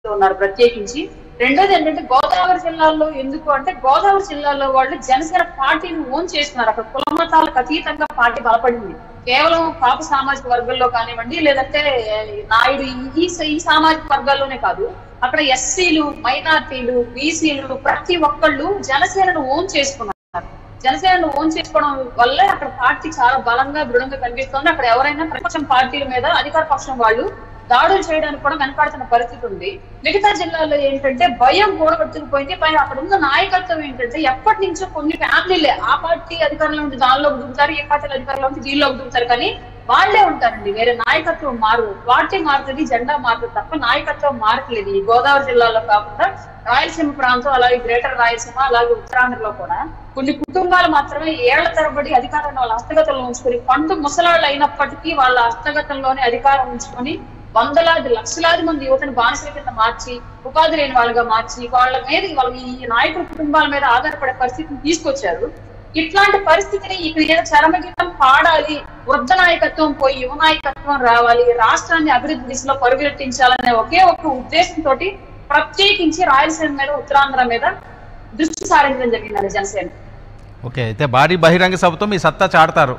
ఉన్నారు ప్రత్యేకించి రెండోది ఏంటంటే గోదావరి జిల్లాలో ఎందుకు అంటే గోదావరి జిల్లాలో వాళ్ళు జనసేన పార్టీని ఓన్ చేసుకున్నారు అక్కడ కుల మతాలకు అతీతంగా పార్టీ బలపడింది కేవలం కాపు సామాజిక వర్గంలో కానివ్వండి లేదంటే నాయుడు ఈ ఈ సామాజిక వర్గాల్లోనే కాదు అక్కడ ఎస్సీలు మైనార్టీలు బీసీలు ప్రతి ఒక్కళ్ళు జనసేనను ఓన్ చేసుకున్నారు జనసేనను ఓన్ చేసుకోవడం వల్లే అక్కడ పార్టీ చాలా బలంగా దృఢంగా కనిపిస్తుంది అక్కడ ఎవరైనా ప్రతిపక్షం పార్టీల మీద అధికార పక్షం వాళ్ళు దాడులు చేయడానికి కూడా వెనకాడుతున్న పరిస్థితి ఉంది మిగతా జిల్లాలో ఏంటంటే భయం కూడబెట్టుకుపోయింది పైన అక్కడ ఉన్న నాయకత్వం ఏంటంటే ఎప్పటి నుంచో కొన్ని ఫ్యామిలీలే ఆ పార్టీ అధికారంలో ఉంటే దానిలో దిగుతారు ఈ పార్టీ అధికారంలో ఉంటే దీనిలో దిగుతారు కానీ వాళ్ళే ఉంటారండి వేరే నాయకత్వం మారు పార్టీ మారుతుంది జెండా మారుతుంది తప్ప నాయకత్వం మారట్లేదు ఈ గోదావరి జిల్లాలో కాకుండా రాయలసీమ ప్రాంతం అలాగే గ్రేటర్ రాయలసీమ అలాగే ఉత్తరాంధ్రలో కూడా కొన్ని కుటుంబాలు మాత్రమే ఏళ్ల తరబడి అధికారాన్ని వాళ్ళ హస్తగతంలో ఉంచుకొని పండు ముసలాళ్ళు అయినప్పటికీ వాళ్ళ హస్తగతంలోనే అధికారం ఉంచుకొని వందలాది లక్షలాది మంది యువతను బానిసల కింద మార్చి ఉపాధి లేని వాళ్ళుగా మార్చి వాళ్ళ మీద వాళ్ళ ఈ నాయకుల కుటుంబాల మీద ఆధారపడే పరిస్థితిని తీసుకొచ్చారు ఇట్లాంటి పరిస్థితిని ఇక్కడ ఏదో చరమగీతం పాడాలి వృద్ధ నాయకత్వం పోయి యువ నాయకత్వం రావాలి రాష్ట్రాన్ని అభివృద్ధి దిశలో పరుగులెట్టించాలనే ఒకే ఒక ఉద్దేశంతో ప్రత్యేకించి రాయలసీమ మీద ఉత్తరాంధ్ర మీద దృష్టి సారించడం జరిగింది జనసేన ఓకే అయితే భారీ బహిరంగ సభతో మీ సత్తా చాడతారు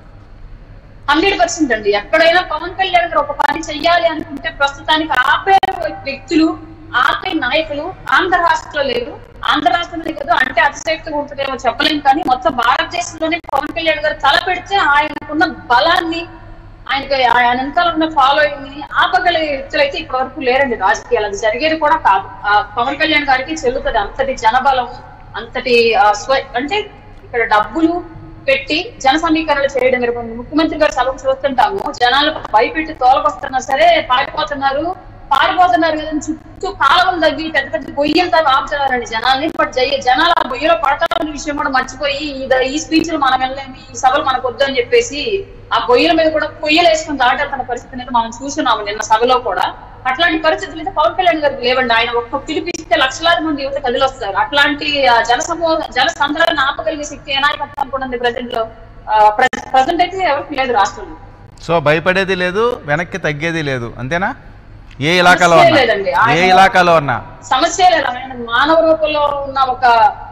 హండ్రెడ్ పర్సెంట్ అండి ఎక్కడైనా పవన్ కళ్యాణ్ గారు ఒక పని చెయ్యాలి అనుకుంటే ప్రస్తుతానికి ఆపే వ్యక్తులు ఆపే నాయకులు ఆంధ్ర రాష్ట్రంలో లేదు ఆంధ్ర రాష్ట్రంలో కదా అంటే అతిశక్తిగా ఉంటుందేమో చెప్పలేం కానీ మొత్తం భారతదేశంలోనే పవన్ కళ్యాణ్ గారు తల పెడితే ఆయనకున్న బలాన్ని ఆయనకి ఆయన వెనకాల ఉన్న ఫాలోయింగ్ ని ఆపగలిగే వ్యక్తులు అయితే ఇప్పటి వరకు లేరండి రాజకీయాలు అది జరిగేది కూడా కాదు ఆ పవన్ కళ్యాణ్ గారికి చెల్లుతుంది అంతటి జనబలం అంతటి ఆ, స్వ అంటే ఇక్కడ డబ్బులు పెట్టి జన సమీకరణలు చేయడం జరుగుతుంది ముఖ్యమంత్రి గారు సభకు చూస్తుంటాము జనాలు భయపెట్టి తోలకొస్తున్నా సరే పారిపోతున్నారు పారిపోతున్నారు కదా అని చుట్టూ కాలువలు తగ్గి పెద్ద పెద్ద గొయ్యలు తగ్గి ఆపుతున్నారండి జనాల్ని బట్ జయ జనాలు ఆ గొయ్యలో పడతారన్న విషయం కూడా మర్చిపోయి ఇది- ఈ స్పీచ్లు మనం వెళ్ళలేము ఈ సభలు మనకు వద్దు అని చెప్పేసి ఆ గొయ్యల మీద కూడా పొయ్యలు వేసుకుని దాటాడుతున్న పరిస్థితి అనేది మనం చూస్తున్నాము నిన్న సభలో కూడా అట్లాంటి పరిస్థితులు అయితే పవన్ కళ్యాణ్ గారికి లేవండి ఆయన ఒక్క పిలిపిస్తే లక్షలాది మంది యువత కదిలొస్తారు అట్లాంటి ఆ, జన సమూహ జన సంద్రాన్ని ఆపగలిగే శక్తి ఏ నాయకత్వం కూడా ఉంది ప్రజెంట్ లో ప్రజెంట్ అయితే ఎవరికి లేదు రాష్ట్రంలో సో భయపడేది లేదు వెనక్కి తగ్గేది లేదు అంతేనా ఏ ఇలాకాలో సమస్యే ఉన్నా లేదండి. ఏ ఆయన- ఇలాకాలో ఉన్నా సమస్య లేదు ఆయన మానవ రూపంలో ఉన్న ఒక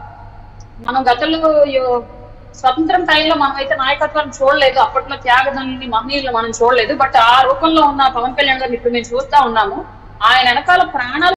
మనం గతంలో యో- స్వతంత్రం టైంలో మనం అయితే నాయకత్వాన్ని చూడలేదు అప్పట్లో త్యాగదనుల్ని మహనీయులు మనం చూడలేదు బట్ ఆ రూపంలో ఉన్న పవన్ కళ్యాణ్ గారిని ఇప్పుడు మేము చూస్తా ఉన్నాము ఆయన వెనకాల ప్రాణాలు